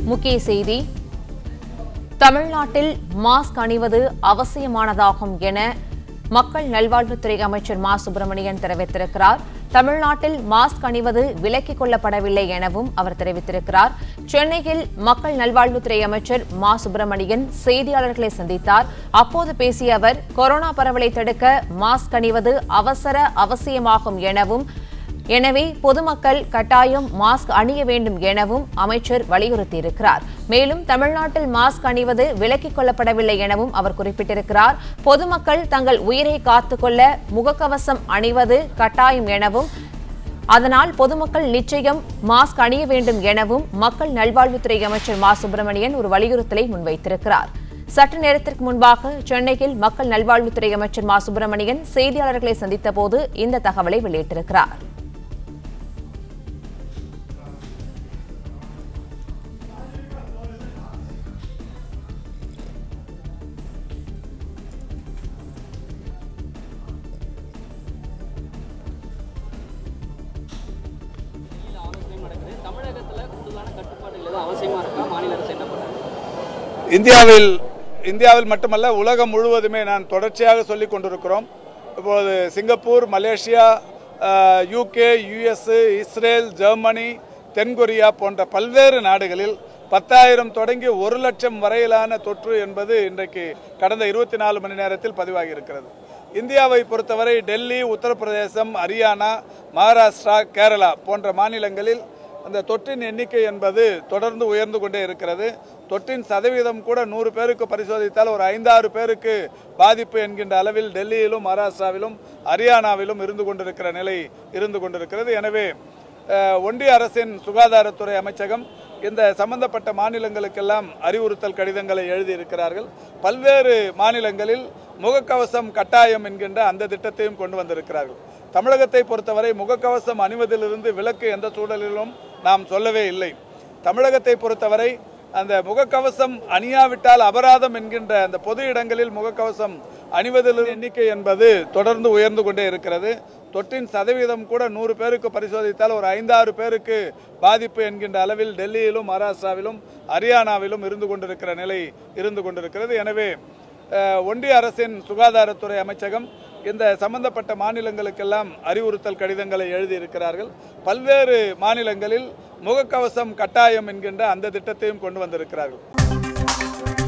முக்கிய செய்தி தமிழ்நாட்டில் மாஸ்க் அணிவது அவசியமானதாகும் என மக்கள் நல்வாழ்வுத்துறை அமைச்சர் மா சுப்பிரமணியன் தெரிவித்திருக்கிறார் தமிழ்நாட்டில் மாஸ்க் அணிவது விலக்கிக் கொள்ளப்படவில்லை எனவும் அவர் தெரிவித்திருக்கிறார் சென்னையில் மக்கள் நல்வாழ்வுத்துறை அமைச்சர் மா சுப்பிரமணியன் செய்தியாளர்களை சந்தித்தார் அப்போது பேசிய அவர் கொரோனா பரவலை தடுக்க மாஸ்க் அணிவது அவசர அவசியமாகும் எனவும் எனவே பொதுமக்கள் கட்டாயம் மாஸ்க் அணிய வேண்டும் எனவும் அமைச்சர் வலியுறுத்தியிருக்கிறார் மேலும் தமிழ்நாட்டில் மாஸ்க் அணிவது விலக்கிக் கொள்ளப்படவில்லை எனவும் அவர் குறிப்பிட்டிருக்கிறார் பொதுமக்கள் தங்கள் உயிரை காத்துக்கொள்ள முகக்கவசம் அணிவது கட்டாயம் எனவும் அதனால் பொதுமக்கள் நிச்சயம் மாஸ்க் அணிய வேண்டும் எனவும் மக்கள் நல்வாழ்வுத்துறை அமைச்சர் மா சுப்பிரமணியன் ஒரு வலியுறுத்தலை முன்வைத்திருக்கிறார் சற்று நேரத்திற்கு முன்பாக சென்னையில் மக்கள் நல்வாழ்வுத்துறை அமைச்சர் மா சுப்பிரமணியன் செய்தியாளர்களை சந்தித்தபோது இந்த தகவலை வெளியிட்டிருக்கிறார் ஆலோசனையும் நடக்குது தமிழகத்துல கூடுதலான கட்டுப்பாடுகள் எதுவும் அவசியமா இருக்கா மாநில அரசு என்ன பண்ணுறாங்க இந்தியாவில் இந்தியாவில் மட்டுமல்ல உலகம் முழுவதுமே நான் தொடர்ச்சியாக சொல்லிக் கொண்டிருக்கிறோம் இப்பொழுது சிங்கப்பூர் மலேசியா அஹ், யூகே யுஎஸ் இஸ்ரேல் ஜெர்மனி தென்கொரியா போன்ற பல்வேறு நாடுகளில் பத்தாயிரம் தொடங்கி ஒரு லட்சம் வரையிலான தொற்று என்பது இன்றைக்கு கடந்த இருபத்தி நாலு மணி நேரத்தில் பதிவாகி இருக்கிறது இந்தியாவை பொறுத்தவரை டெல்லி உத்தரப்பிரதேசம் ஹரியானா மகாராஷ்டிரா கேரளா போன்ற மாநிலங்களில் அந்த தொற்றின் எண்ணிக்கை என்பது தொடர்ந்து உயர்ந்து கொண்டே இருக்கிறது தொற்றின் சதவீதம் கூட நூறு பேருக்கு பரிசோதித்தால் ஒரு ஐந்தாறு பேருக்கு பாதிப்பு என்கின்ற அளவில் டெல்லியிலும் மகாராஷ்டிராவிலும் ஹரியானாவிலும் இருந்து கொண்டிருக்கிற நிலை இருந்து கொண்டிருக்கிறது எனவே அஹ், ஒன்றிய அரசின் சுகாதாரத்துறை அமைச்சகம் இந்த சம்பந்தப்பட்ட மாநிலங்களுக்கெல்லாம் அறிவுறுத்தல் கடிதங்களை எழுதியிருக்கிறார்கள் பல்வேறு மாநிலங்களில் முகக்கவசம் கட்டாயம் என்கின்ற அந்த திட்டத்தையும் கொண்டு வந்திருக்கிறார்கள் தமிழகத்தை பொறுத்தவரை முகக்கவசம் அணிவதிலிருந்து விலக்கு எந்த சூழலிலும் நாம் சொல்லவே இல்லை தமிழகத்தை பொறுத்தவரை அந்த முகக்கவசம் அணியாவிட்டால் அபராதம் என்கின்ற அந்த பொது இடங்களில் முகக்கவசம் அணிவதில் எண்ணிக்கை என்பது தொடர்ந்து உயர்ந்து கொண்டே இருக்கிறது தொற்றின் சதவீதம் கூட நூறு பேருக்கு பரிசோதித்தால் ஒரு ஐந்தாறு பேருக்கு பாதிப்பு என்கின்ற அளவில் டெல்லியிலும் மகாராஷ்டிராவிலும் ஹரியானாவிலும் இருந்து கொண்டிருக்கிற நிலை இருந்து கொண்டிருக்கிறது எனவே அஹ், ஒன்றிய அரசின் சுகாதாரத்துறை அமைச்சகம் இந்த சம்பந்தப்பட்ட மாநிலங்களுக்கெல்லாம் அறிவுறுத்தல் கடிதங்களை எழுதியிருக்கிறார்கள் பல்வேறு மாநிலங்களில் முகக்கவசம் கட்டாயம் என்கின்ற அந்த திட்டத்தையும் கொண்டு வந்திருக்கிறார்கள்